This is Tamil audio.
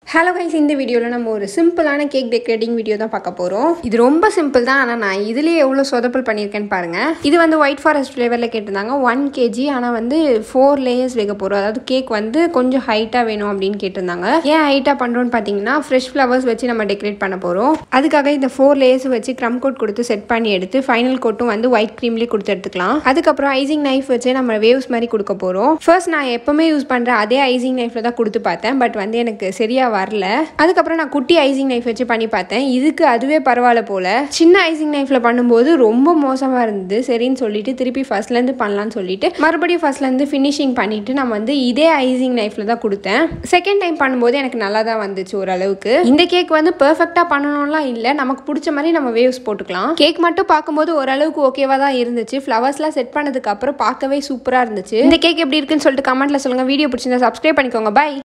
ஹலோ கைஸ் இந்த வீடியோவில் நம்ம ஒரு சிம்பிளான கேக் டெக்கரேட்டிங் வீடியோ தான் பார்க்க போகிறோம் இது ரொம்ப சிம்பிள் தான் ஆனால் நான் இதுலேயே எவ்வளோ சொதப்பல் பண்ணியிருக்கேன்னு பாருங்கள் இது வந்து ஒயிட் ஃபாரஸ்ட் ஃப்ளேவரில் கேட்டிருந்தாங்க ஒன் கேஜி ஆனால் வந்து ஃபோர் லேயர்ஸ் வைக்க போகிறோம் அதாவது கேக் வந்து கொஞ்சம் ஹைட்டாக வேணும் அப்படின்னு கேட்டிருந்தாங்க ஏன் ஹைட்டாக பண்ணுறோன்னு பார்த்தீங்கன்னா ஃப்ரெஷ் ஃப்ளவர்ஸ் வச்சு நம்ம டெக்கரேட் பண்ண போகிறோம் அதுக்காக இந்த ஃபோர் லேயர்ஸ் வச்சு க்ரம் கோட் கொடுத்து செட் பண்ணி எடுத்து ஃபைனல் கோட்டும் வந்து ஒயிட் க்ரீம்லேயே கொடுத்து எடுத்துக்கலாம் அதுக்கப்புறம் ஐசிங் நைஃப் வச்சு நம்ம வேவ்ஸ் மாதிரி கொடுக்க போகிறோம் ஃபர்ஸ்ட் நான் எப்பவுமே யூஸ் பண்ணுற அதே ஐசிங் நைஃப்பில் தான் கொடுத்து பார்த்தேன் பட் வந்து எனக்கு சரியாக வரல அதுக்கப்புறம் நான் குட்டி ஐசிங் நைஃப் வச்சு பண்ணி பார்த்தேன் இதுக்கு அதுவே பரவாயில்ல போல சின்ன ஐசிங் நைஃப்பில் பண்ணும்போது ரொம்ப மோசமாக இருந்தது சரின்னு சொல்லிட்டு திருப்பி ஃபர்ஸ்ட்லேருந்து பண்ணலான்னு சொல்லிட்டு மறுபடியும் ஃபர்ஸ்ட்லேருந்து ஃபினிஷிங் பண்ணிட்டு நான் வந்து இதே ஐசிங் நைஃப்பில் தான் கொடுத்தேன் செகண்ட் டைம் பண்ணும்போது எனக்கு நல்லா தான் வந்துச்சு ஓரளவுக்கு இந்த கேக் வந்து பெர்ஃபெக்டாக பண்ணணும்லாம் இல்லை நமக்கு பிடிச்ச மாதிரி நம்ம வேவ்ஸ் போட்டுக்கலாம் கேக் மட்டும் பார்க்கும்போது ஓரளவுக்கு ஓகேவா தான் இருந்துச்சு ஃப்ளவர்ஸ்லாம் செட் பண்ணதுக்கு அப்புறம் பார்க்கவே சூப்பராக இருந்துச்சு இந்த கேக் எப்படி இருக்குன்னு சொல்லிட்டு கமெண்ட்ல சொல்லுங்க வீடியோ பிடிச்சிருந்தா சப்ஸ்கிரைப் பண்ணிக்கோங்க பை